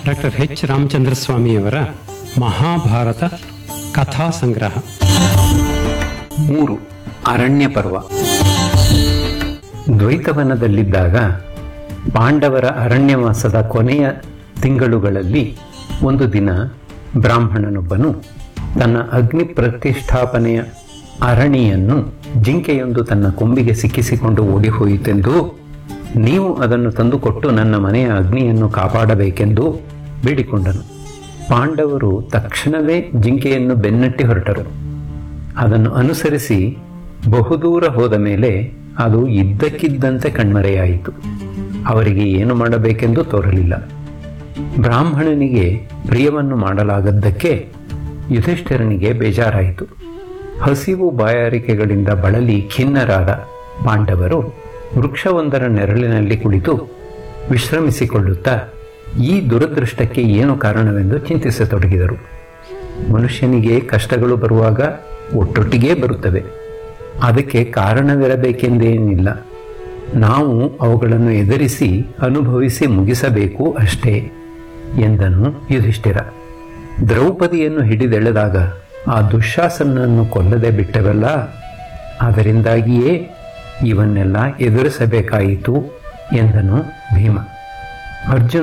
doctor H Ramachandra ಸ್ವಾಮಿಯವರ ಮಹಾಭಾರತ ಕಥಾ ಸಂಗ್ರಹ ಮೂರು ಅರಣ್ಯ ಪರ್ವ ದ್ವೈತವನದಲ್ಲಿದ್ದಾಗ ಪಾಂಡವರ ಅರಣ್ಯವಾಸದ ಕೊನೆಯ ತಿಂಗಳುಗಳಲ್ಲಿ ಒಂದು ದಿನ ಬ್ರಾಹ್ಮಣನೊಬ್ಬನು ತನ್ನ ಅಗ್ನಿ ಪ್ರತಿಷ್ಠಾಪನೆಯ ಅರಣಿಯನ್ನು ಜಿಂಕೆಯೊಂದು ತನ್ನ ಕೊಂಬಿಗೆ ಸಿಕ್ಕಿಸಿಕೊಂಡು ಓಡಿಹೋಯಿತೆಂದು ನೀವು ಅದನ್ನು ತಂದುಕೊಟ್ಟು ನನ್ನ ಮನೆಯ ಅಗ್ನಿಯನ್ನು ಕಾಪಾಡಬೇಕೆಂದು ಬೇಡಿಕೊಂಡನು ಪಾಂಡವರು ತಕ್ಷಣವೇ ಜಿಂಕೆಯನ್ನು ಬೆನ್ನಟ್ಟಿ ಹೊರಟರು ಅದನ್ನು ಅನುಸರಿಸಿ ಬಹುದೂರ ಹೋದ ಮೇಲೆ ಅದು ಇದ್ದಕ್ಕಿದ್ದಂತೆ ಕಣ್ಮರೆಯಾಯಿತು ಅವರಿಗೆ ಏನು ಮಾಡಬೇಕೆಂದು ತೋರಲಿಲ್ಲ ಬ್ರಾಹ್ಮಣನಿಗೆ ಪ್ರಿಯವನ್ನು ಮಾಡಲಾಗದ್ದಕ್ಕೆ ಯುಧಿಷ್ಠಿರನಿಗೆ ಬೇಜಾರಾಯಿತು ಹಸಿವು ಬಾಯಾರಿಕೆಗಳಿಂದ ಬಳಲಿ ಖಿನ್ನರಾದ ಪಾಂಡವರು ವೃಕ್ಷವೊಂದರ ನೆರಳಿನಲ್ಲಿ ಕುಳಿತು ವಿಶ್ರಮಿಸಿಕೊಳ್ಳುತ್ತಾ ಈ ದುರದೃಷ್ಟಕ್ಕೆ ಏನು ಕಾರಣವೆಂದು ಚಿಂತಿಸತೊಡಗಿದರು ಮನುಷ್ಯನಿಗೆ ಕಷ್ಟಗಳು ಬರುವಾಗ ಒಟ್ಟೊಟ್ಟಿಗೇ ಬರುತ್ತವೆ ಅದಕ್ಕೆ ಕಾರಣವಿರಬೇಕೆಂದೇನಿಲ್ಲ ನಾವು ಅವುಗಳನ್ನು ಎದುರಿಸಿ ಅನುಭವಿಸಿ ಮುಗಿಸಬೇಕು ಅಷ್ಟೇ ಎಂದನು ಯುಧಿಷ್ಠಿರ ದ್ರೌಪದಿಯನ್ನು ಹಿಡಿದೆಳೆದಾಗ ಆ ದುಶ್ಯಾಸನನ್ನು ಕೊಲ್ಲದೆ ಬಿಟ್ಟವಲ್ಲ ಅದರಿಂದಾಗಿಯೇ ಇವನ್ನೆಲ್ಲ ಎದುರಿಸಬೇಕಾಯಿತು ಎಂದನು ಭೀಮ ಅರ್ಜುನ